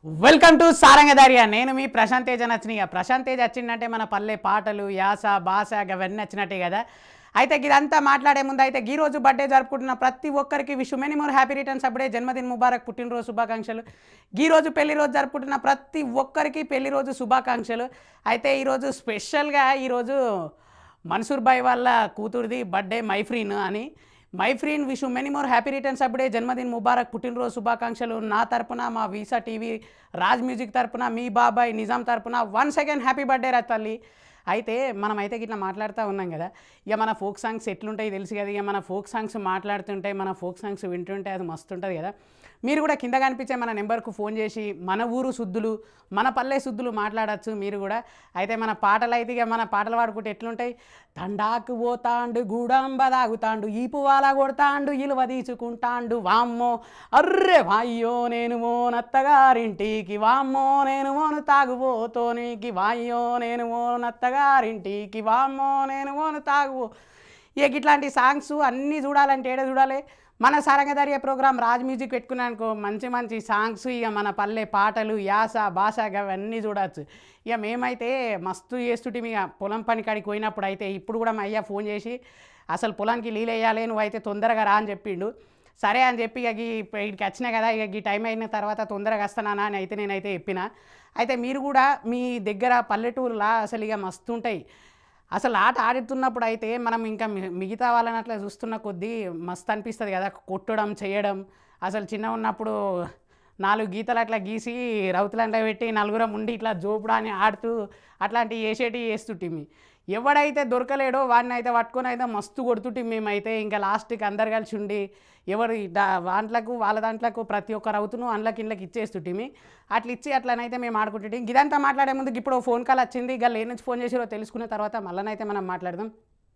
Welcome to సారంగదారియా నేను మీ ప్రశాంత్ తేజ నచ్చినాయి ఇక ప్రశాంత్ తేజ్ వచ్చిందంటే మన పల్లె పాటలు యాస భాష అవన్నీ నచ్చినట్టే కదా అయితే ఇదంతా మాట్లాడే ముందు అయితే ఈ రోజు బర్త్డే జరుపుకుంటున్న ప్రతి ఒక్కరికి wish many more happy returns అప్పుడే జన్మదిన్ ముబారక్ పుట్టినరోజు శుభాకాంక్షలు ఈ రోజు పెళ్లి రోజు జరుపుకుంటున్న ప్రతి ఒక్కరికి పెళ్లి రోజు శుభాకాంక్షలు అయితే ఈరోజు స్పెషల్గా ఈరోజు మన్సూర్ భాయ్ వాళ్ళ కూతురిది బర్త్డే మైఫ్రీన్ అని my friend wish many more happy returns అప్పుడే జన్మదిన్ ముబారక్ పుట్టినరోజు శుభాకాంక్షలు నా తరపున మా వీసా టీవీ రాజ్ మ్యూజిక్ తరపున మీ బాబాయ్ నిజాం తరపున వన్ సెకండ్ హ్యాపీ బర్త్డే రా తల్లి అయితే మనం అయితే ఇట్లా మాట్లాడుతూ ఉన్నాం కదా ఇక మన ఫోక్ సాంగ్స్ ఎట్లుంటాయి తెలుసు కదా ఇక మన ఫోక్ సాంగ్స్ మాట్లాడుతుంటే మన ఫోక్ సాంగ్స్ వింటుంటే అది మస్తు ఉంటుంది కదా మీరు కూడా కింద కనిపించే మన నెంబర్కు ఫోన్ చేసి మన ఊరు శుద్ధులు మన పల్లె శుద్ధులు మాట్లాడచ్చు మీరు కూడా అయితే మన పాటలు అయితే ఇక మన పాటలు పాడుకుంటే ఎట్లుంటాయి తండాకు పోతాండు గూడంబ తాగుతాండు ఈపు వాల కొడతాండు ఇలువ తీసుకుంటాండు వామ్మో అర్రే వాయ్యో నేను మోనత్తగారింటికి వామ్మో నేను మోను తాగుబోతోనికి వాయ్యో నేను మోనత్తగారింటికి వామ్మో నేను మోను తాగుబో ఇక ఇట్లాంటి సాంగ్స్ అన్నీ చూడాలంటే ఏడ చూడాలి మన సారంగదార్య ప్రోగ్రామ్ రాజ్ మ్యూజిక్ పెట్టుకున్నానుకో మంచి మంచి సాంగ్స్ ఇక మన పల్లె పాటలు యాస భాష అవన్నీ చూడవచ్చు ఇక మేమైతే మస్తు చేస్తుంటే ఇక పొలం పని కాడికి పోయినప్పుడు అయితే ఇప్పుడు కూడా మా అయ్య ఫోన్ చేసి అసలు పొలానికి నీళ్ళు వేయాలి నువ్వు అయితే తొందరగా రా అని చెప్పిండు సరే అని చెప్పి ఇక ఈ ఇక్కడికి వచ్చినా కదా ఇక ఈ టైం అయిన తర్వాత తొందరగా వస్తానా అని అయితే నేనైతే చెప్పిన అయితే మీరు కూడా మీ దగ్గర పల్లెటూరులా అసలు ఇక మస్తు ఉంటాయి అసలు ఆట ఆడుతున్నప్పుడు అయితే మనం ఇంకా మి- మిగతా వాళ్ళని అట్లా చూస్తున్న కొద్దీ మస్తు అనిపిస్తుంది కదా కొట్టడం చేయడం అసలు చిన్న ఉన్నప్పుడు నాలుగు గీతలు అట్లా గీసి రౌతులంట్లో పెట్టి నలుగురం ఉండి ఇట్లా జోపుడా అని ఆడుతూ అట్లాంటివి వేసేటివి వేస్తుంటిమి ఎవడైతే దొరకలేడో వాడిని అయితే పట్టుకొని అయితే మస్తు కొడుతుంటే మేమైతే ఇంకా లాస్ట్కి అందరు కలిసి ఉండి ఎవరు దాంట్లకు వాళ్ళ దాంట్లకు ప్రతి ఒక్క రౌతును అందులోకి ఇంట్లోకి ఇచ్చేస్తుంటిమి అట్లా ఇచ్చి అట్లనైతే మేము ఆడుకుంటుంటే ఇదంతా మాట్లాడే ముందు ఇప్పుడు ఫోన్ కాల్ వచ్చింది ఇక ఏ నుంచి ఫోన్ చేసిరో తెలుసుకున్న తర్వాత మళ్ళనైతే మనం మాట్లాడదాం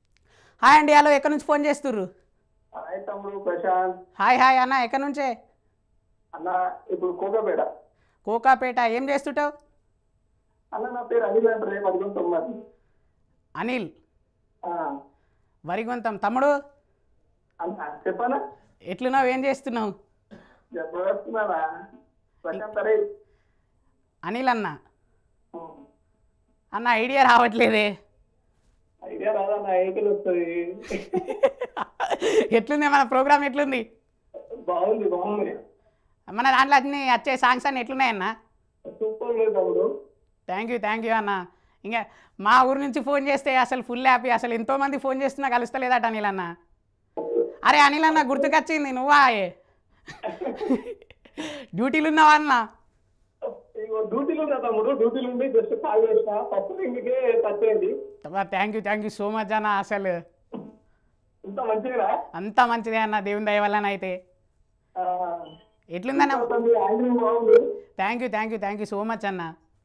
హాయ్ అండి హలో ఎక్కడి నుంచి ఫోన్ చేస్తుర్రు హాయ్ తమ్ముడు ప్రశాంత్ హాయ్ హాయ్ అన్న ఎక్కడి నుంచే అన్న ఇప్పుడు కోకపేట కోకాపేట ఏం చేస్తుంటావు అన్న నా పేరు అనిల్ అంటారు పదకొండు తొమ్మిది అనిల్ ఆ, వరిగొంతం తమ్ముడు అన్న చెప్పనా ఎట్లున్నావు ఏం చేస్తున్నావు చెప్పవస్తున్నానా ప్రశాంత్ అరే అనిల్ అన్న అన్న ఐడియా రావట్లేదే ఐడియా రాదా నా ఐడియా వస్తుంది ఎట్లుంది మన ప్రోగ్రామ్ ఎట్లుంది బాగుంది బాగుంది మన దాంట్లో అన్ని వచ్చే సాంగ్స్ అన్ని ఎట్లున్నాయన్న సూపర్ లేదు తమ్ముడు థ్యాంక్ యూ థ్యాంక్ యూ అన్న ఇంకా మా ఊరు నుంచి ఫోన్ చేస్తే అసలు ఫుల్ హ్యాపీ అసలు ఎంతోమంది ఫోన్ చేస్తున్నా కలుస్తలేదట అనిల్ అన్న అరే అనిల్ అన్న గుర్తుకొచ్చింది నువ్వా ఏ? డ్యూటీలు ఉన్నావా అన్న ఇగో డ్యూటీలు ఉన్నా తమ్ముడు డ్యూటీలు ఉండి జస్ట్ కాల్ చేసిన ఫస్ట్ రింగ్కే టచ్ అయింది thank you thank you so much అన్న అసలు ఇంత మంచిగా అంతా మంచిదే అన్న దేవుని దయ వల్లన అయితే ఎట్లుందన్న యాంగిల్ బాగుంది thank you thank you thank you so much అన్న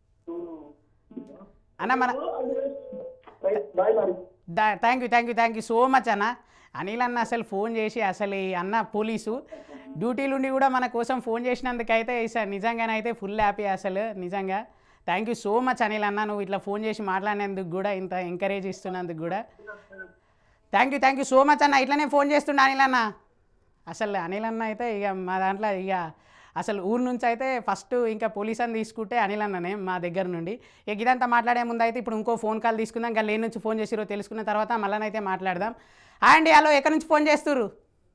అన్న మన బాయ్ మరి thank you thank you thank you so much అన్న అనిల్ అన్న అసలు ఫోన్ చేసి అసలు ఈ అన్న పోలీసు డ్యూటీలుండి కూడా మన కోసం ఫోన్ చేసినందుకైతే సార్ నిజంగానైతే ఫుల్ హ్యాపీ అసలు నిజంగా thank you so much Anil అన్న నువ్వు ఇట్లా ఫోన్ చేసి మాట్లాడినందుకు కూడా ఇంత ఎంకరేజ్ ఇస్తున్నందుకు కూడా thank you thank you so much అన్న ఇట్లనే ఫోన్ చేస్తుండే అనిల్ అన్న అసలు అనిల్ అన్న అయితే ఇక మా దాంట్లో ఇక అసలు ఊరు నుంచి అయితే ఫస్ట్ ఇంకా పోలీస్ అని తీసుకుంటే అనిల్ అన్ననే మా దగ్గర నుండి ఇక ఇదంతా మాట్లాడే ముందు అయితే ఇప్పుడు ఇంకో ఫోన్ కాల్ తీసుకుందాం ఇంకా లేని నుంచి ఫోన్ చేసిరో తెలుసుకున్న తర్వాత మళ్ళనైతే మాట్లాడదాం హాయ్ అండి హలో ఎక్కడి నుంచి ఫోన్ చేస్తుర్రు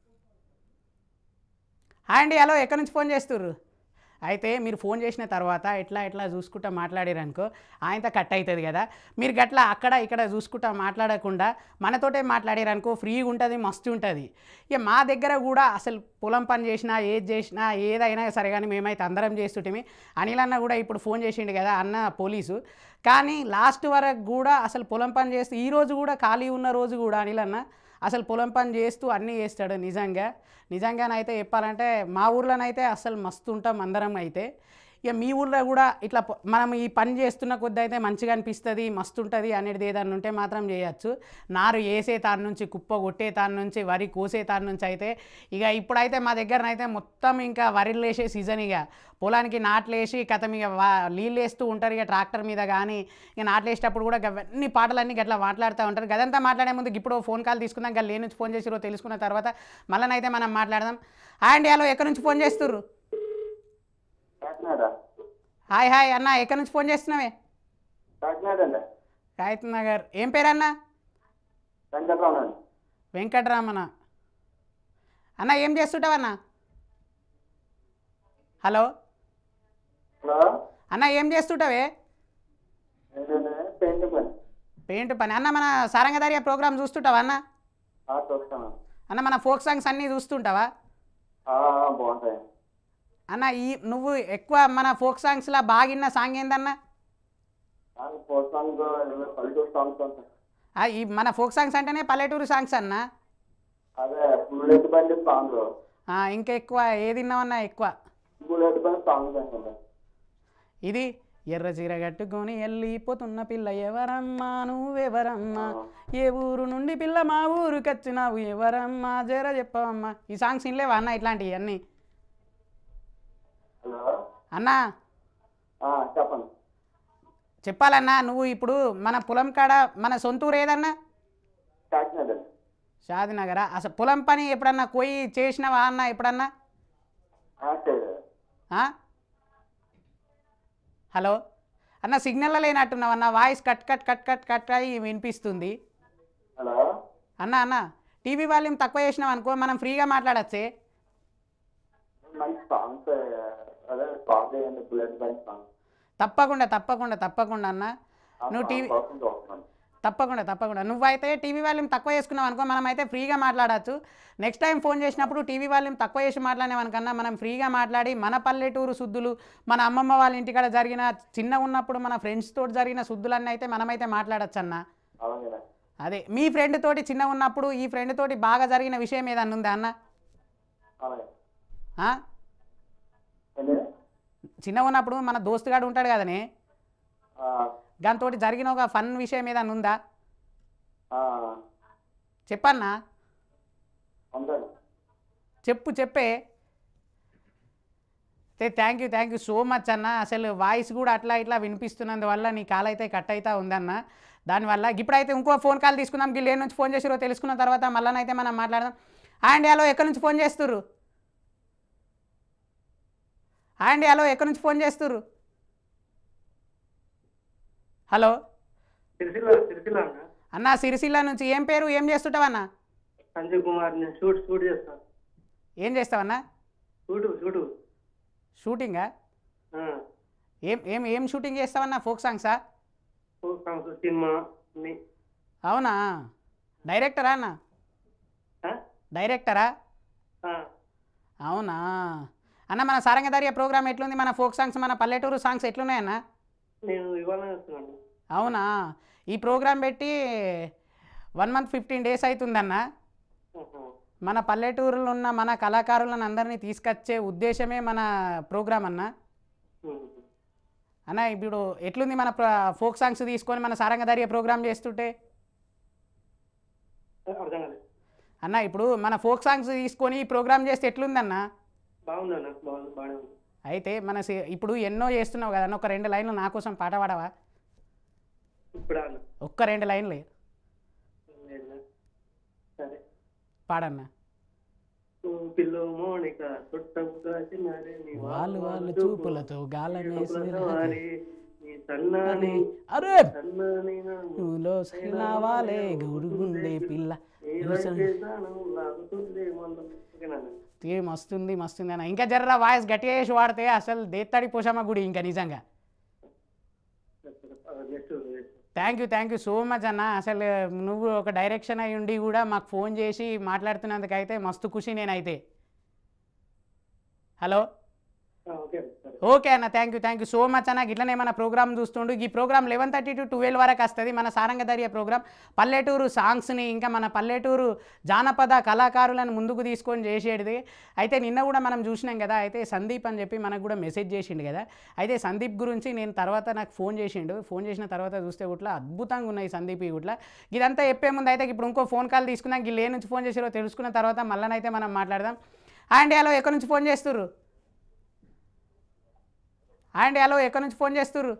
హాయ్ అండి హలో ఎక్కడి నుంచి ఫోన్ చేస్తుర్రు అయితే మీరు ఫోన్ చేసిన తర్వాత ఎట్లా ఎట్లా చూసుకుంటా మాట్లాడారనుకో ఆయనతో కట్ అవుతుంది కదా మీరు గట్లా అక్కడ ఇక్కడ చూసుకుంటా మాట్లాడకుండా మనతోటే మాట్లాడారనుకో ఫ్రీగా ఉంటుంది మస్తు ఉంటుంది ఇక మా దగ్గర కూడా అసలు పొలం పని చేసినా ఏది చేసినా ఏదైనా సరే కానీ మేమైతే అందరం చేస్తుంటే అనిల్ అన్న కూడా ఇప్పుడు ఫోన్ చేసిండు కదా అన్న పోలీసు కానీ లాస్ట్ వరకు కూడా అసలు పొలం పని చేస్తూ ఈ రోజు కూడా ఖాళీ ఉన్న రోజు కూడా అనిల్ అన్న అసలు పొలం పని చేస్తూ అన్నీ చేస్తాడు నిజంగా నిజంగానైతే చెప్పాలంటే మా ఊర్లోనైతే అసలు మస్తు ఉంటాం అందరం అయితే ఇక మీ ఊర్లో కూడా ఇట్లా పొ- మనం ఈ పని చేస్తున్న కొద్ది అయితే మంచిగా అనిపిస్తుంది మస్తు ఉంటుంది అనేది ఏదన్నా ఉంటే మాత్రం చేయొచ్చు నారు వేసే తాను నుంచి కుప్ప కొట్టే తాను నుంచి వరి కోసే తాను నుంచి అయితే ఇక ఇప్పుడైతే మా దగ్గరనైతే మొత్తం ఇంకా వరిలు వేసే సీజన్ ఇక పొలానికి నాట్లు వేసి కథం ఇక వా నీళ్ళు వేస్తూ ఉంటారు ఇక ట్రాక్టర్ మీద కానీ ఇక నాట్లు వేసేటప్పుడు కూడా అవన్నీ పాటలన్నీ గట్లా మాట్లాడుతూ ఉంటారు గదంతా మాట్లాడే ముందు ఇప్పుడు ఫోన్ కాల్ తీసుకుందాం ఇంకా లేని నుంచి ఫోన్ చేసిరో తెలుసుకున్న తర్వాత మళ్ళనైతే మనం మాట్లాడదాం హాయ్ అండి హలో ఎక్కడి నుంచి ఫోన్ చేస్తుర్రు కాకినాడ హాయ్ హాయ్ అన్న ఎక్కడి నుంచి ఫోన్ చేస్తున్నావే కాకినాడ అండి కాయత్ నగర్ ఏం పేరు అన్న వెంకట్రావు అండి వెంకటరామన అన్న ఏం చేస్తుంటావన్న హలో హలో అన్న ఏం చేస్తుంటావే ఏంటండి పెయింట్ పని పెయింట్ పని అన్న మన సారంగదారియ ప్రోగ్రామ్ చూస్తుంటావా అన్న ఆ, చూస్తాను అన్న మన ఫోక్ సాంగ్స్ అన్నీ చూస్తుంటావా ఆ, ఆ, బాగుంటాయి అన్న ఈ నువ్వు ఎక్కువ మన ఫోక్ సాంగ్స్లో బాగా విన్న సాంగ్ ఏందన్న నాకు ఫోక్ సాంగ్ పల్లెటూరు సాంగ్స్ ఉంటాయి ఆ, ఈ మన ఫోక్ సాంగ్స్ అంటేనే పల్లెటూరు సాంగ్స్ అన్న అదే బుల్లెట్ బండి సాంగ్ ఆ, ఇంకా ఎక్కువ ఏది విన్నావన్నా ఎక్కువ బుల్లెట్ బండి సాంగ్స్ అనుకుంటా ఇది ఎర్ర చీర కట్టుకొని వెళ్ళిపోతున్న పిల్ల ఎవరమ్మా నువ్వెవరమ్మా ఏ ఊరు నుండి పిల్ల మా ఊరికి వచ్చినావు ఎవరమ్మా జర చెప్పవమ్మా ఈ సాంగ్స్ వినలేవా అన్న ఇట్లాంటివి అన్నీ హలో అన్నా ఆ, చెప్పండి చెప్పాలన్నా నువ్వు ఇప్పుడు మన పొలం కాడ మన సొంతూరు ఏదన్నా కాకినాడ అండి షాదినగరా అసలు పొలం పని ఎప్పుడన్నా పోయి చేసినావా అన్న ఎప్పుడన్నా ఆ, సరే. ఆ? హలో అన్న సిగ్నల్లో లేనట్టున్నావు అన్న voice cut cut cut cut cut అయ్యి వినిపిస్తుంది హలో అన్న అన్న టీవీ వాల్యూమ్ తక్కువ చేసినావు అనుకో మనం ఫ్రీగా మాట్లాడచ్చే మంచి సాంగ్స్ అదే సాంగ్ చేయండి బుల్లెట్ బండి సాంగ్ తప్పకుండా తప్పకుండా తప్పకుండా అన్న ఆ నువ్వు సాంగ్ టీవీ కోసం చూస్తున్నాను తప్పకుండా తప్పకుండా నువ్వైతే టీవీ వాల్యూమ్ తక్కువ చేసుకున్నావు అనుకో మనం అయితే ఫ్రీగా మాట్లాడచ్చు నెక్స్ట్ టైం ఫోన్ చేసినప్పుడు టీవీ వాల్యూమ్ తక్కువ చేసి మాట్లాడినామనుకన్నా మనం ఫ్రీగా మాట్లాడి మన పల్లెటూరు శుద్ధులు మన అమ్మమ్మ వాళ్ళ ఇంటికాడ జరిగిన చిన్న ఉన్నప్పుడు మన ఫ్రెండ్స్ తోటి జరిగిన శుద్ధులన్నీ అయితే మనమైతే మాట్లాడచ్చు అన్న అలాగే అదే మీ ఫ్రెండ్ తోటి చిన్న ఉన్నప్పుడు ఈ ఫ్రెండ్ తోటి బాగా జరిగిన విషయం ఏదన్నా ఉందా అన్న అలాగే ఆ? ఏంటి చిన్న ఉన్నప్పుడు మన దోస్తుగాడు ఉంటాడు కదనే ఆ, దాంతో జరిగిన ఒక ఫన్ విషయం ఏదన్నా ఉందా ఆ, చెప్పన్నా ఉందండి చెప్పు చెప్పే thank you thank you so much అన్న అసలు వాయిస్ కూడా అట్లా ఇట్లా వినిపిస్తున్నందువల్ల నీ కాల్ అయితే కట్ అవుతా ఉందన్న దానివల్ల ఇప్పుడైతే ఇంకో ఫోన్ కాల్ తీసుకుందాం గిల్లు ఏ నుంచి ఫోన్ చేసిరో తెలుసుకున్న తర్వాత మళ్ళీ మనం మాట్లాడదాం అండ్ హలో ఎక్కడి నుంచి ఫోన్ చేస్తుర్రు అండ్ హలో ఎక్కడి నుంచి ఫోన్ చేస్తుర్రు హలో సిరిసిల్ల సిరిసిల్ల అన్న అన్న సిరిసిల్ల నుంచి ఏం పేరు ఏం చేస్తుంటావన్నా సంజయ్ కుమార్ నేను షూట్ షూట్ చేస్తాను ఏం చేస్తావన్నా షూట్ షూట్ షూటింగా ఏం ఏం ఏం షూటింగ్ చేస్తావన్నా ఫోక్ సాంగ్సా సాంగ్స్ సినిమా అన్ని అవునా డైరెక్టరా అన్న ఆ? డైరెక్టరా ఆ, అవునా అన్న మన సారంగదారియ ప్రోగ్రామ్ ఎట్లుంది మన ఫోక్ సాంగ్స్ మన పల్లెటూరు సాంగ్స్ ఎట్లున్నాయన్న నేను ఇవాళ వస్తున్నాను అవునా ఈ ప్రోగ్రామ్ పెట్టి వన్ మంత్ ఫిఫ్టీన్ డేస్ అవుతుందన్న ఆహా. మన పల్లెటూరులో ఉన్న మన కళాకారులను అందరినీ తీసుకొచ్చే ఉద్దేశమే మన ప్రోగ్రామ్ అన్న ఉమ్. అన్న ఇప్పుడు ఎట్లుంది మన ప్ర- ఫోక్ సాంగ్స్ తీసుకొని మన సారంగదారియ ప్రోగ్రామ్ చేస్తుంటే అర్థం కాలేదు అన్న ఇప్పుడు మన ఫోక్ సాంగ్స్ తీసుకొని ఈ ప్రోగ్రామ్ చేస్తే ఎట్లుందన్న బాగుంది అన్న బాగుంది బాగానే ఉంది అయితే మన సి- ఇప్పుడు ఎన్నో చేస్తున్నావు కదా అన్న, ఒక రెండు లైన్లు నా కోసం పాట పాడవా ఇప్పుడా అన్న ఒక్క రెండు లైన్లు లేదు. సరే పాడన్న ఓ పిల్లో మోనిక చుట్టపు కాసినారే నీ వాళ్ళు వాళ్ళు చూపులతో గాలమేసి సవారి, నీ సన్నాని అరే సన్నాని నా నువ్వులో సైనావాలే గౌరుగుండే పిల్ల నీ వైపే దానం లాగుతుంది మందం. ఓకేనా అన్న? ఏ మస్తుంది మస్తుంది అన్న ఇంకా జర్రా వాయిస్ గట్టిగా చేసి వాడితే అసలు దేత్తడి పోషమ్మ గుడి ఇంకా నిజంగా next thank you thank you so much అన్న అసలు నువ్వు ఒక డైరెక్షన్ అయి ఉండి కూడా మాకు ఫోన్ చేసి మాట్లాడుతున్నందుకైతే మస్తు ఖుషి నేనైతే హలో ఓకే సరే ఓకే అన్న thank you thank you so much అన్న ఇట్లనే మన ప్రోగ్రామ్ చూస్తుండు ఈ program eleven thirty to twelve వరకు వస్తుంది మన సారంగధర్య ప్రోగ్రామ్ పల్లెటూరు సాంగ్స్ని ఇంకా మన పల్లెటూరు జానపద కళాకారులను ముందుకు తీసుకొని చేసేది అయితే నిన్న కూడా మనం చూసినాం కదా అయితే సందీప్ అని చెప్పి మనకు కూడా మెసేజ్ చేసిండు కదా అయితే సందీప్ గురించి నేను తర్వాత నాకు ఫోన్ చేసిండు ఫోన్ చేసిన తర్వాత చూస్తే గుట్లా అద్భుతంగా ఉన్నాయి సందీప్ గుట్లా ఇదంతా చెప్పే ముందు అయితే ఇప్పుడు ఇంకో ఫోన్ కాల్ తీసుకున్నాం వీళ్ళు ఏ నుంచి ఫోన్ చేసారో తెలుసుకున్న తర్వాత మళ్ళనైతే మనం మాట్లాడదాం అండి హలో ఎక్కడి నుంచి ఫోన్ చేస్తుర్రు అండి హలో ఎక్కడి నుంచి ఫోన్ చేస్తుర్రు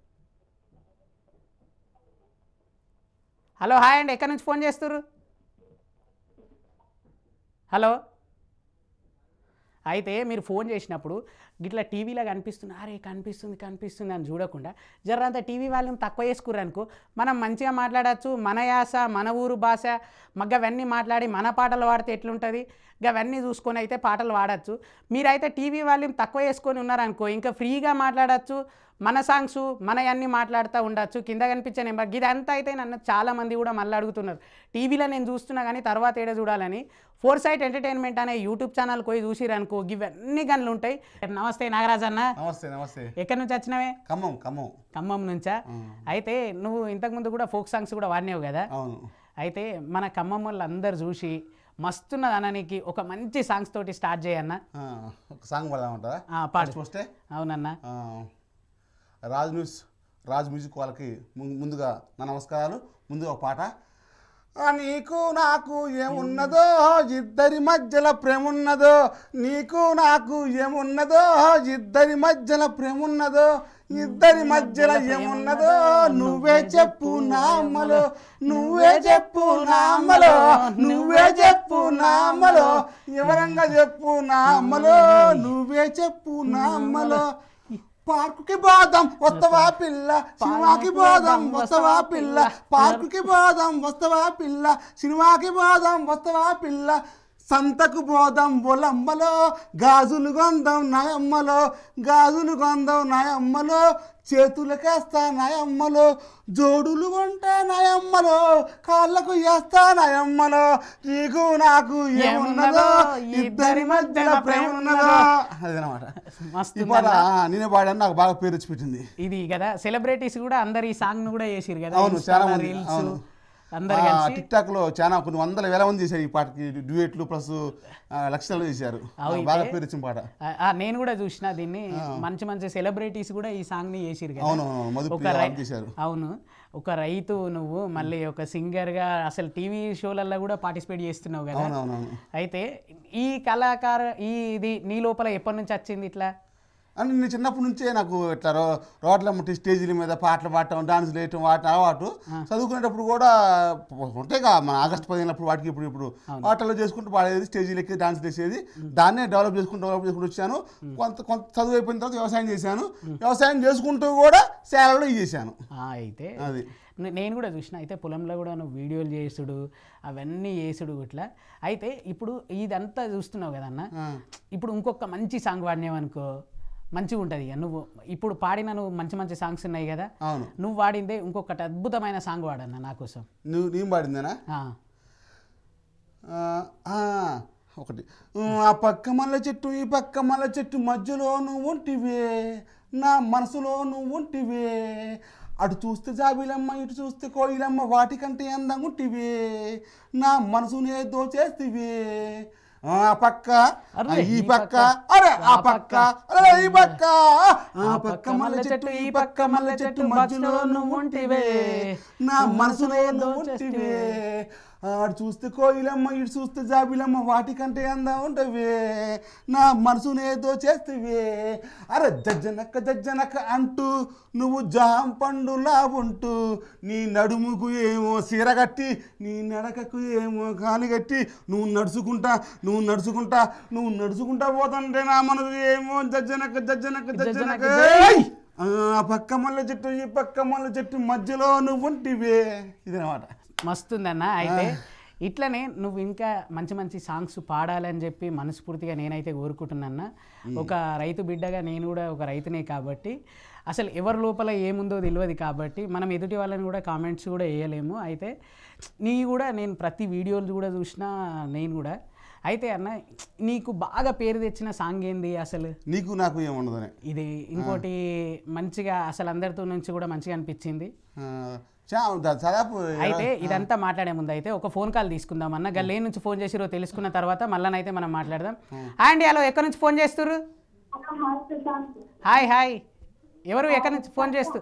హలో హాయ్ అండి ఎక్కడి నుంచి ఫోన్ చేస్తుర్రు హలో అయితే మీరు ఫోన్ చేసినప్పుడు ఇట్లా టీవీలో కనిపిస్తుంది అరే కనిపిస్తుంది కనిపిస్తుంది అని చూడకుండా జరంత టీవీ వాల్యూమ్ తక్కువ చేసుకుర్రు అనుకో మనం మంచిగా మాట్లాడచ్చు మన యాస మన ఊరు భాష మగ్గవన్నీ మాట్లాడి మన పాటలు పాడితే ఎట్లుంటుంది అవన్నీ చూసుకొని అయితే పాటలు పాడచ్చు మీరైతే టీవీ వాల్యూమ్ తక్కువ చేసుకొని ఉన్నారనుకో ఇంకా ఫ్రీగా మాట్లాడచ్చు మన సాంగ్స్ మన అన్నీ మాట్లాడుతూ ఉండొచ్చు కింద కనిపించే నెంబర్ ఇదంతా అయితే నన్ను చాలామంది కూడా మళ్ళీ అడుగుతున్నారు టీవీలో నేను చూస్తున్నా కానీ తర్వాత ఏడ చూడాలని ఫోర్ సైట్ ఎంటర్టైన్మెంట్ అనే యూట్యూబ్ ఛానల్ పోయి చూసిరనుకో ఇవన్నీ గనులు ఉంటాయి నమస్తే నాగరాజ్ అన్న నమస్తే నమస్తే ఎక్కడి నుంచి వచ్చినవే ఖమ్మం ఖమ్మం ఖమ్మం నుంచా అయితే నువ్వు ఇంతకుముందు కూడా ఫోక్ సాంగ్స్ కూడా వాడినావు కదా అవును అయితే మన ఖమ్మం వాళ్ళు అందరు చూసి మస్తున్నది అననికి ఒక మంచి సాంగ్స్ తోటి స్టార్ట్ చేయన్న ఆ, ఒక సాంగ్ పడదామంటారా ఆ, పాడు చూస్తే అవునన్నా రాజ్ న్యూస్ రాజ్ మ్యూజిక్ వాళ్ళకి ము- ముందుగా నా నమస్కారాలు ముందుగా ఒక పాట ఆ, నీకు నాకు ఏమున్నదో ఇద్దరి మధ్యల ప్రేమున్నదో నీకు నాకు ఏమున్నదో ఇద్దరి మధ్యల ప్రేమున్నదో ఇద్దరి మధ్యల ఏమున్నదో నువ్వే చెప్పు నా అమ్మలో నువ్వే చెప్పు నా అమ్మలో నువ్వే చెప్పు నా అమ్మలో ఎవరంగా చెప్పు నా అమ్మలో నువ్వే చెప్పు నా అమ్మలో పార్కుకి పోదాం వస్తవా పిల్ల సినిమాకి పోదాం వస్తవా పిల్ల పార్కుకి పోదాం వస్తవా పిల్ల సినిమాకి పోదాం వస్తవా పిల్ల సంతకు పోదాం బొలమ్మలో గాజులు కొందాం నాయమ్మలో గాజులు కొందాం నాయమ్మలో చేతులకేస్తా నాయమ్మలో జోడులు కొంటా నాయమ్మలో కాళ్ళకు వేస్తా నాయమ్మలో నీకు నాకు ఏమున్నదో ఇద్దరి మధ్యన ప్రేమ ఉన్నదో అదనమాట మస్తు ఈ పాట ఆ, నేనే పాడాను నాకు బాగా పేరు వచ్చి పెట్టింది ఇది కదా సెలబ్రిటీస్ కూడా అందరు ఈ సాంగ్ ను కూడా చేసిరు కదా అవును చాలా మంది రీల్స్ అవును అందరు కలిసి టిక్ టాక్ లో చాలా కొన్ని వందల వేల మంది చేశారు ఈ పాటకి డ్యూయెట్లు ప్లస్ లక్షలు చేశారు నాకు బాగా పేరు వచ్చిన పాట ఆ, ఆ, నేను కూడా చూసిన దీన్ని మంచి మంచి సెలబ్రిటీస్ కూడా ఈ సాంగ్ ని చేసిరు కదా అవును అవును మధు ఒక ప్రియ రై- వాళ్ళు చేశారు అవును ఒక రైతు నువ్వు మళ్ళీ ఒక సింగర్ గా అసలు టీవీ షోలలో కూడా పార్టిసిపేట్ చేస్తున్నావు కదా అవును అవును అవును అయితే ఈ కళాకార ఈ ఇది నీ లోపల ఎప్పటి నుంచి వచ్చింది ఇట్లా అంటే నేను చిన్నప్పటి నుంచే నాకు ఇట్లా రో రోడ్ల ముట్టి స్టేజీల మీద పాటలు పాడటం డాన్స్ వేయటం వాటి అలవాటు చదువుకునేటప్పుడు కూడా ఉంటాయి కదా మన ఆగస్టు పదిహేనప్పుడు వాటికి ఇప్పుడు ఇప్పుడు పాటలు చేసుకుంటూ పాడేది స్టేజీలు ఎక్కి డాన్స్ చేసేది దాన్నే డెవలప్ చేసుకుంటూ డెవలప్ చేసుకుంటూ వచ్చాను కొంత కొంత చదువు అయిపోయిన తర్వాత వ్యవసాయం చేశాను వ్యవసాయం చేసుకుంటూ కూడా సేలలో ఇది చేశాను ఆ, అయితే అది నే- నేను కూడా చూసిన అయితే పొలంలో కూడా నువ్వు వీడియోలు చేసుడు అవన్నీ చేసుడు ఇట్లా అయితే ఇప్పుడు ఇదంతా చూస్తున్నావు కదన్న ఆ. ఇప్పుడు ఇంకొక మంచి సాంగ్ పాడినావనుకో మంచిగా ఉంటుంది ఇక నువ్వు ఇప్పుడు పాడిన నువ్వు మంచి మంచి సాంగ్స్ ఉన్నాయి కదా అవును నువ్వు వాడిందే ఇంకొకటి అద్భుతమైన సాంగ్ వాడన్న నా కోసం నువ్వు నేను పాడిందేనా ఆ, ఆ, ఆ, ఒకటి ఆ పక్క మల్ల చెట్టు ఈ పక్క మల్ల చెట్టు మధ్యలో నువ్వు ఉంటివే నా మనసులో నువ్వు ఉంటివే అటు చూస్తే జాబిలమ్మ ఇటు చూస్తే కోయిలమ్మ వాటికంటే అందంగా ఉంటివే నా మనసునే దోచేస్తివే ఆ పక్క అరే, ఈ ఈ పక్క పక్క, అరే ఆ ఆ పక్క పక్క, అరే ఈ పక్క ఆ ఆ పక్క మల్ల చెట్టు ఈ పక్క మల్ల చెట్టు మధ్యలో నువ్వు ఉంటివే నా మనసులో నువ్వు ఉంటివే ఆడు చూస్తే కోయిలమ్మ ఇటు చూస్తే జాబిలమ్మ వాటికంటే అందా ఉంటవే నా మనసునేదో చేస్తవే అరే జజ్జనక్క జజ్జనక్క అంటూ నువ్వు జాం పండులా ఉంటూ నీ నడుముకు ఏమో సీర కట్టి నీ నడకకు ఏమో కాని కట్టి నువ్వు నడుచుకుంటా నువ్వు నడుచుకుంటా నువ్వు నడుచుకుంటా పోతుంటే నా మనసు ఏమో జజ్జనక్క జజ్జనక్క జజ్జనక్క జజ్జనక్క, ఏయ్! ఆ పక్క మల్ల చెట్టు ఈ పక్క మల్ల చెట్టు మధ్యలో నువ్వు ఉంటివే ఇదనమాట మస్తుందన్న అయితే ఇట్లనే నువ్వు ఇంకా మంచి మంచి సాంగ్స్ పాడాలని చెప్పి మనస్ఫూర్తిగా నేనైతే కోరుకుంటున్నాన్న ఒక రైతు బిడ్డగా నేను కూడా ఒక రైతునే కాబట్టి అసలు ఎవరి లోపల ఏముందో తెలియదు కాబట్టి మనం ఎదుటి వాళ్ళని కూడా కామెంట్స్ కూడా వేయలేము అయితే నీ కూడా నేను ప్రతి వీడియోలు కూడా చూసినా నేను కూడా అయితే అన్న నీకు బాగా పేరు తెచ్చిన సాంగ్ ఏంది అసలు నీకు నాకు ఏముండదని ఇది ఇంకోటి మంచిగా అసలు అందరితో నుంచి కూడా మంచిగా అనిపించింది ఆ, చా- దా- దాదాపు అయితే ఇదంతా మాట్లాడే ముందు అయితే ఒక ఫోన్ కాల్ తీసుకుందాం అన్న గల్లే నుంచి ఫోన్ చేసిరో తెలుసుకున్న తర్వాత మళ్ళనైతే మనం మాట్లాడదాం హాయ్ అండి హలో ఎక్కడి నుంచి ఫోన్ చేస్తుర్రు హాయ్ హాయ్ ఎవరు ఎక్కడి నుంచి ఫోన్ చేస్తు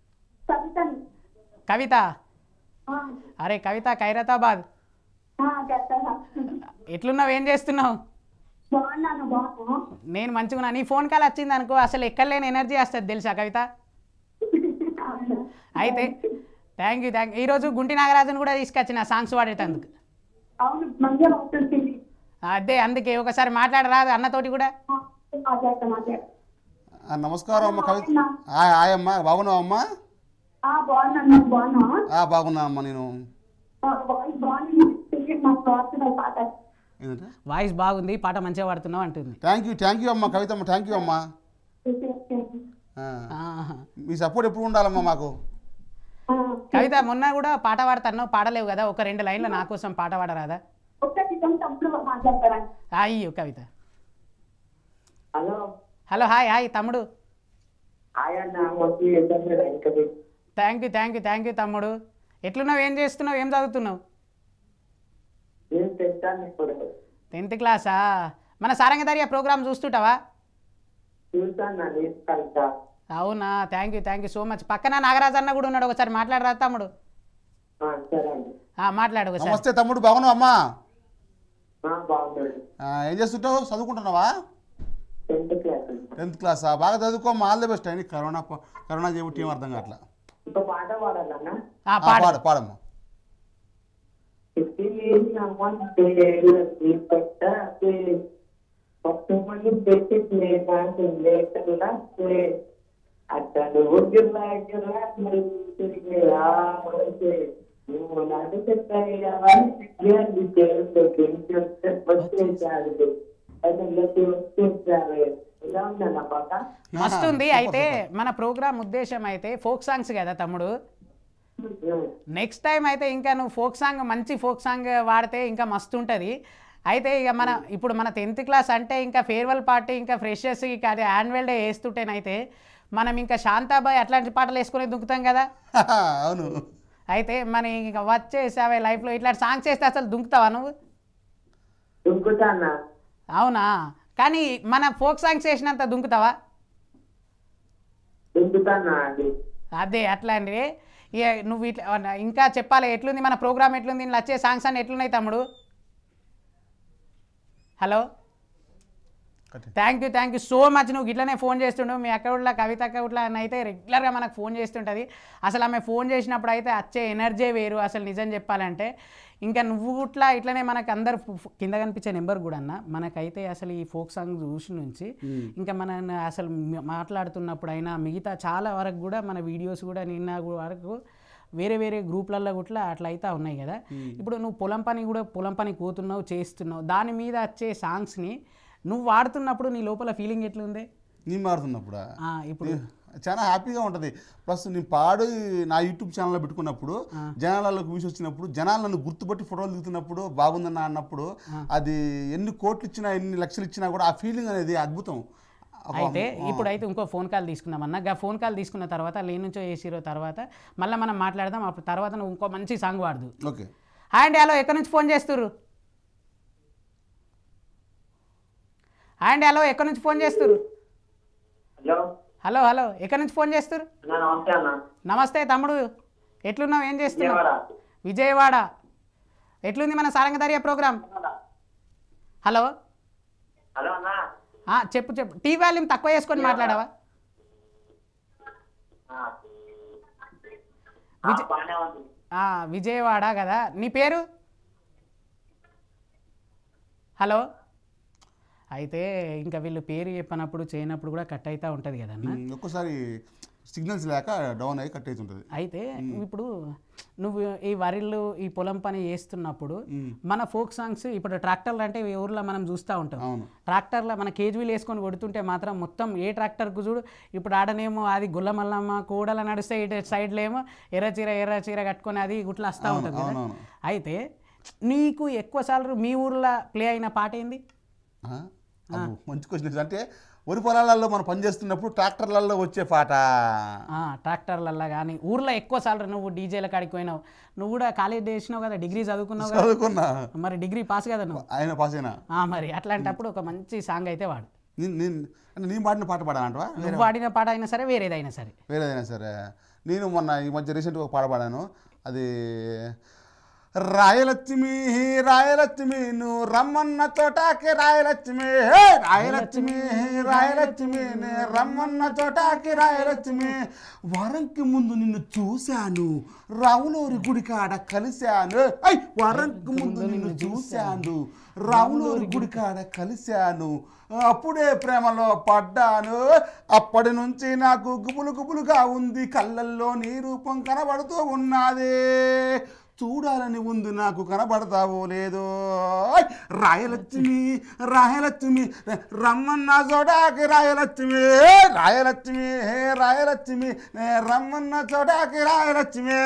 కవిత అరే కవిత ఖైరతాబాద్ ఎట్లున్నావు ఏం చేస్తున్నావు బాగున్నాను బాగున్నా నేను మంచిగా నీ ఫోన్ కాల్ వచ్చింది అనుకో అసలు ఎక్కడ లేని ఎనర్జీ వస్తుంది తెలుసా కవిత అయితే థ్యాంక్ యూ థ్యాంక్ యూ ఈరోజు గుంటి నాగరాజును కూడా తీసుకొచ్చిన సాంగ్స్ పాడేటందుకు అవును మంచిగా అవుతుంది ఆ, అదే అందుకే ఒకసారి మాట్లాడరాదు అన్నతోటి కూడా మాట్లాడతా మాట్లాడతా ఆ, నమస్కారం అమ్మ కవిత హాయ్ హాయ్ అమ్మ బాగున్నావా అమ్మా ఆ, బాగున్నాను బాగున్నా ఆ, బాగున్నానమ్మా నేను వాయిస్ బాగుంది నాకు వస్తున్న పాట ఏంటంటే వాయిస్ బాగుంది పాట మంచిగా పాడుతున్నావు అంటుంది థ్యాంక్ యూ థ్యాంక్ యూ అమ్మా కవిత అమ్మ థ్యాంక్ యూ అమ్మా ఆ, ఆహా. మీ సపోర్ట్ ఎప్పుడు ఉండాలమ్మా మాకు కవిత మొన్న కూడా పాట పాడుతున్నావు పాడలేవు కదా ఒక రెండు లైన్లు నా కోసం పాట పాడరాదా ఒక్క నిజం తప్పుడు మాట్లాడతారా అయ్యో Kavitha hello hello hi hi తమ్ముడు హాయ్ అన్న వచ్చి ఇద్దరు వెనకది thank you thank you thank you తమ్ముడు ఎట్లున్నావు ఏం చేస్తున్నావు ఏం చదువుతున్నావు నేను తెచ్చాను ఇప్పుడు టెన్త్ క్లాసా మన సారంగధార్య ప్రోగ్రామ్ చూస్తుంటావా చూసాను నా నీకు కలుతా అవునా thank you thank you so much పక్కన నాగరాజ్ అన్న కూడా ఉన్నాడు ఒకసారి మాట్లాడరా తమ్ముడు సరే అండి ఆ, మాట్లాడు ఒకసారి నమస్తే తమ్ముడు బాగున్నావా అమ్మా ఆ, బాగున్నాడు ఆ, ఏం చేస్తుంటావు చదువుకుంటున్నావా టెన్త్ క్లాస్ టెన్త్ క్లాసా బాగా చదువుకోమ్మా ఆల్ ది బెస్ట్ అని కరోనా ప- కరోనా చేయబట్టి ఏం అర్థం కావట్లా ఇంకో పాట పాడాలన్నా ఆ, ఆ, పాడు పాడు పాడమ్మా అతను ఎలా ఉందన్న పాట మస్తుంది సూపర్, అయితే సూపర్. మన ప్రోగ్రామ్ ఉద్దేశం అయితే ఫోక్ సాంగ్స్ కదా తమ్ముడు నెక్స్ట్ టైం అయితే ఇంకా నువ్వు ఫోక్ సాంగ్ మంచి ఫోక్ సాంగ్ వాడితే ఇంకా మస్తు ఉంటుంది అయితే ఇక మన ఇప్పుడు మన టెన్త్ క్లాస్ అంటే ఇంకా ఫేర్వెల్ పార్టీ ఇంకా ఫ్రెషర్స్ ఇక అది యాన్యువల్ డే వేస్తుంటేనైతే మనం ఇంకా శాంతాబాయ్ అట్లాంటి పాటలు వేసుకొని దుంకుతాం కదా అవును అయితే మన ఇంకా వచ్చేసావే లైఫ్లో ఇట్లాంటి సాంగ్స్ వేస్తే అసలు దుంకుతావా నువ్వు దుంకుతా అన్న అవునా కానీ మన ఫోక్ సాంగ్స్ వేసినంత దుంకుతావా దుంకుతా అన్న అది అదే అట్లాంటివి ఇక నువ్వు ఇట్లా ఇంకా చెప్పాలి ఎట్లుంది మన ప్రోగ్రామ్ ఎట్లుంది ఇందులో వచ్చే సాంగ్స్ అన్ని ఎట్లున్నాయి తమ్ముడు హలో కట్టే. Thank you thank you so much నువ్వు ఇట్లనే ఫోన్ చేస్తుండవు మీ అక్కడిలా కవిత అక్కడిలా అని అయితే రెగ్యులర్గా మనకు ఫోన్ చేస్తుంటుంది అసలు ఆమె ఫోన్ చేసినప్పుడు అయితే వచ్చే ఎనర్జీ వేరు అసలు నిజం చెప్పాలంటే ఇంకా నువ్వు ఇట్లా ఇట్లనే మనకు అందరు ఫు- ఫు- కింద కనిపించే నెంబర్ కూడా అన్న మనకైతే అసలు ఈ ఫోక్ సాంగ్ చూసి నుంచి ఇంకా మన అసలు మ- మాట్లాడుతున్నప్పుడు అయినా మిగతా చాలా వరకు కూడా మన వీడియోస్ కూడా నిన్న వరకు వేరే వేరే గ్రూప్లలో కూడా అట్లా అయితే ఉన్నాయి కదా ఇప్పుడు నువ్వు పొలం పని కూడా పొలం పని పోతున్నావు చేస్తున్నావు దాని మీద వచ్చే సాంగ్స్ని నువ్వు వాడుతున్నప్పుడు నీ లోపల ఫీలింగ్ ఎట్లుంది నీ మారుతున్నప్పుడా ఆ, ఇప్పుడు చాలా హ్యాపీగా ఉంటుంది ప్లస్ నేను పాడి నా యూట్యూబ్ ఛానల్లో పెట్టుకున్నప్పుడు జనాలలోకి వీసి వచ్చినప్పుడు జనాలు నన్ను గుర్తుపట్టి ఫోటోలు దిగుతున్నప్పుడు బాగుందన్న అన్నప్పుడు అది ఎన్ని కోట్లు ఇచ్చినా ఎన్ని లక్షలు ఇచ్చినా కూడా ఆ ఫీలింగ్ అనేది అద్భుతం ఒక- అయితే ఇప్పుడైతే ఇంకో ఫోన్ కాల్ తీసుకుందామన్నా గా ఫోన్ కాల్ తీసుకున్న తర్వాత లేని నుంచో వేసిరో తర్వాత మళ్ళీ మనం మాట్లాడదాం అప్పుడు తర్వాత నువ్వు ఇంకో మంచి సాంగ్ వాడదు ఓకే హాయ్ అండి హలో ఎక్కడి నుంచి ఫోన్ చేస్తుర్రు హాయ్ అండి హలో ఎక్కడి నుంచి ఫోన్ చేస్తుర్రు హలో హలో హలో ఎక్కడి నుంచి ఫోన్ చేస్తుర్రు అన్న నమస్తే అన్న నమస్తే తమ్ముడు ఎట్లున్నావు ఏం చేస్తున్నావు విజయవాడ విజయవాడ ఎట్లుంది మన సారంగధార్య ప్రోగ్రామ్ హలో హలో అన్న ఆ, చెప్పు చెప్పు టీ వాల్యూమ్ తక్కువ చేసుకొని మాట్లాడవా ఆ. ఆ, విజయ్- బాగానే ఉంది ఆ, విజయవాడ కదా నీ పేరు హలో అయితే ఇంకా వీళ్ళు పేరు చెప్పినప్పుడు చేయనప్పుడు కూడా కట్ అవుతూ ఉంటుంది కదన్న ఉమ్, ఒక్కోసారి సిగ్నల్స్ లేక డౌన్ అయ్యి కట్ అవుతుంటుంది అయితే ఇప్పుడు నువ్వు ఈ వరిళ్ళు ఈ పొలం పని చేస్తున్నప్పుడు మన ఫోక్ సాంగ్స్ ఇప్పుడు ట్రాక్టర్లు అంటే ఈ ఊర్లో మనం చూస్తూ ఉంటాం అవును ట్రాక్టర్లో మన కేజీవీలు వేసుకొని కొడుతుంటే మాత్రం మొత్తం ఏ ట్రాక్టర్కు చూడు ఇప్పుడు ఆడనేమో అది గుల్ల మల్లమ్మ కూడల నడిస్తే ఇటు సైడ్లో ఏమో ఎర్ర చీర ఎర్ర చీర కట్టుకొని అది గుట్లా వస్తూ ఉంటుంది కదా అవునవును. అయితే నీకు ఎక్కువ సార్లు మీ ఊర్లో ప్లే అయిన పాట ఏంది ఆ? అబ్బో, మంచి క్వశ్చన్ అంటే వరి పొలాలలో మనం పనిచేస్తున్నప్పుడు ట్రాక్టర్లలో వచ్చే పాట ఆ, ట్రాక్టర్లల్లో కానీ ఊర్లో ఎక్కువ సార్లు నువ్వు డీజేల కాడికి పోయినావు నువ్వు కూడా కాలేజ్ చేసినావు కదా డిగ్రీ చదువుకున్నావు కదా చదువుకున్నా మరి డిగ్రీ పాస్ కదా నువ్వు ఆయన పాస్ అయినా ఆ, మరి అట్లాంటప్పుడు ఒక మంచి సాంగ్ అయితే వాడు నేను నేను అంటే నేను పాడిన పాట పాడానంటవా నువ్వు వాడిన పాట అయినా సరే వేరేదైనా సరే వేరేదైనా సరే నేను మొన్న ఈ మధ్య రీసెంట్గా ఒక పాట పాడాను అది రాయలక్ష్మి రాయలక్ష్మి నువ్వు రమ్మన్న చోటాకి రాయలక్ష్మి హే రాయలక్ష్మి రాయలక్ష్మి నే రమ్మన్న చోటాకి రాయలక్ష్మి వరంకి ముందు నిన్ను చూశాను రావులూరి గుడి కాడ కలిశాను ఐ వరంకి ముందు నిన్ను చూశాను రావులూరి గుడి కాడ కలిశాను అప్పుడే ప్రేమలో పడ్డాను అప్పటి నుంచి నాకు గుబులు గుబులుగా ఉంది కళ్ళల్లో నీ రూపం కనబడుతూ ఉన్నదే చూడాలని ఉంది నాకు కనబడతావో లేదో ఐ! రాయలక్ష్మి రాయలక్ష్మి రమ్మన్న చోటాకి రాయలక్ష్మి రాయలక్ష్మి హే రాయలక్ష్మి నే రమ్మన్న చోటాకి రాయలక్ష్మి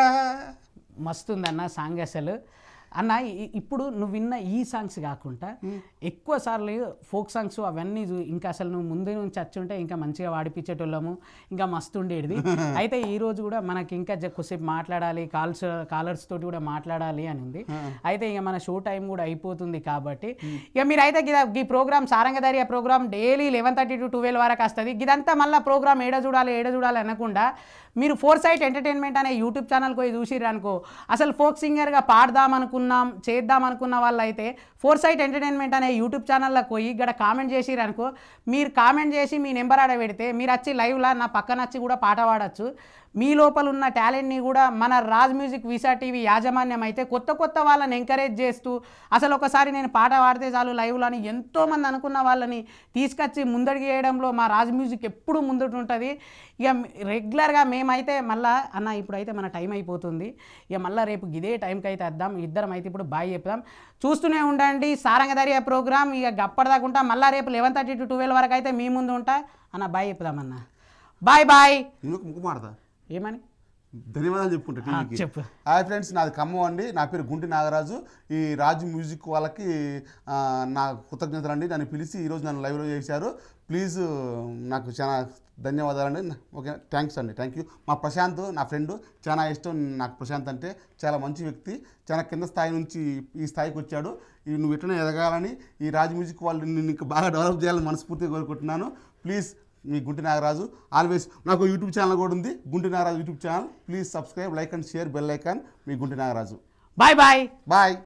మస్తుందన్న సాంగ్ అసలు అన్న ఇ- ఇప్పుడు నువ్వు విన్న ఈ సాంగ్స్ కాకుండా ఎక్కువ సార్లు ఫోక్ సాంగ్స్ అవన్నీ చూ- ఇంకా అసలు నువ్వు ముందు నుంచి వచ్చుంటే ఇంకా మంచిగా వాడిపించేటోళ్ళము ఇంకా మస్తు ఉండేది అయితే ఈ రోజు కూడా మనకి ఇంకా జ- కొద్దిసేపు మాట్లాడాలి కాల్స్ కాలర్స్ తోటి కూడా మాట్లాడాలి అని ఉంది అయితే ఇక మన షో టైం కూడా అయిపోతుంది కాబట్టి ఇక మీరైతే గిద- ఈ program Sarangadhari program daily eleven thirty to twelve వరకు వస్తుంది ఇదంతా మళ్ళీ ప్రోగ్రామ్ ఏడ చూడాలి ఏడ చూడాలి అనకుండా మీరు ఫోర్ సైట్ ఎంటర్టైన్మెంట్ అనే యూట్యూబ్ ఛానల్ పోయి చూసిర్రు అనుకో అసలు ఫోక్ సింగర్గా పాడదాం అనుకున్నాం చేద్దాం అనుకున్న వాళ్ళు అయితే ఫోర్ సైట్ ఎంటర్టైన్మెంట్ అనే యూట్యూబ్ ఛానల్లో పోయి ఇక్కడ కామెంట్ చేసిర్రు అనుకో మీరు కామెంట్ చేసి మీ నెంబర్ ఆడ పెడితే మీరు వచ్చి లైవ్లో నా పక్కన వచ్చి కూడా పాట పాడచ్చు మీ లోపల ఉన్న టాలెంట్ని కూడా మన రాజ్ మ్యూజిక్ విసా టీవీ యాజమాన్యం అయితే కొత్త కొత్త వాళ్ళని ఎంకరేజ్ చేస్తూ అసలు ఒకసారి నేను పాట పాడితే చాలు లైవ్లో అని ఎంతోమంది అనుకున్న వాళ్ళని తీసుకొచ్చి ముందడికి వేయడంలో మా రాజ్ మ్యూజిక్ ఎప్పుడు ముందట ఉంటుంది ఇక రెగ్యులర్గా మేమైతే మళ్ళా అన్న ఇప్పుడైతే మన టైం అయిపోతుంది ఇక మళ్ళీ రేపు ఇదే టైంకి అయితే వద్దాం ఇద్దరం అయితే ఇప్పుడు బాయ్ చెప్దాం చూస్తూనే ఉండండి సారంగధర్య ప్రోగ్రామ్ ఇక గప్పటిదాకా ఉంటా మళ్ళీ రేపు లెవెన్ థర్టీ టు ట్వెల్వ్ వరకు అయితే మీ ముందు ఉంటా అన్న బాయ్ చెప్దామన్న బాయ్ బాయ్ ఇంకొక ముక్కు మాడతా ఏమని ధన్యవాదాలు చెప్పుకుంటా ఆ, టీవీకి చెప్పు హాయ్ ఫ్రెండ్స్ నాది ఖమ్మం అండి నా పేరు గుంటి నాగరాజు ఈ రాజు మ్యూజిక్ వాళ్ళకి ఆ, నా కృతజ్ఞతలు అండి నన్ను పిలిచి ఈరోజు నన్ను లైవ్లో చేశారు ప్లీజ్ నాకు చాలా ధన్యవాదాలండి ఓకే థ్యాంక్స్ అండి థ్యాంక్ యూ మా ప్రశాంత్ నా ఫ్రెండ్ చాలా ఇష్టం నాకు ప్రశాంత్ అంటే చాలా మంచి వ్యక్తి చాలా కింద స్థాయి నుంచి ఈ స్థాయికి వచ్చాడు ఈ నువ్వు ఎట్లనే ఎదగాలని ఈ రాజు మ్యూజిక్ వాళ్ళు నిన్ను ఇంకా బాగా డెవలప్ చేయాలని మనస్ఫూర్తిగా కోరుకుంటున్నాను ప్లీజ్ మీ గుంటి నాగరాజు ఆల్వేస్ నాకు యూట్యూబ్ ఛానల్ కూడా ఉంది Gunti Nagaraju YouTube channel please subscribe like and share bell icon మీ Gunti Nagaraju bye bye bye